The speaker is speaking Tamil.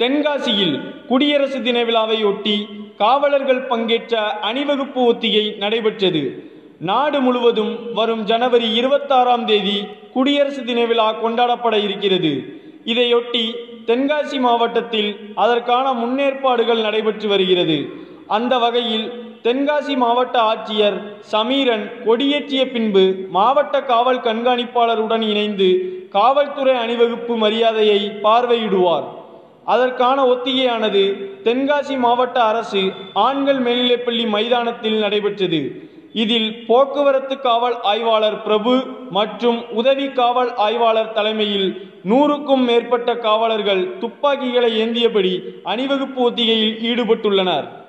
தென்காசியில் குடியரசு தின விழாவையொட்டி காவலர்கள் பங்கேற்ற அணிவகுப்பு ஒத்திகை நடைபெற்றது நாடு முழுவதும் வரும் ஜனவரி இருபத்தாறாம் தேதி குடியரசு தின விழா கொண்டாடப்பட இருக்கிறது இதையொட்டி தென்காசி மாவட்டத்தில் அதற்கான முன்னேற்பாடுகள் நடைபெற்று வருகிறது அந்த வகையில் தென்காசி மாவட்ட ஆட்சியர் சமீரன் கொடியேற்றிய பின்பு மாவட்ட காவல் கண்காணிப்பாளருடன் இணைந்து காவல்துறை அணிவகுப்பு மரியாதையை பார்வையிடுவார் அதற்கான ஒத்திகையானது தென்காசி மாவட்ட அரசு ஆண்கள் மேல்நிலைப்பள்ளி மைதானத்தில் நடைபெற்றது இதில் போக்குவரத்து காவல் ஆய்வாளர் பிரபு மற்றும் உதவி காவல் ஆய்வாளர் தலைமையில் நூறுக்கும் மேற்பட்ட காவலர்கள் துப்பாக்கிகளை ஏந்தியபடி அணிவகுப்பு ஒத்திகையில் ஈடுபட்டுள்ளனர்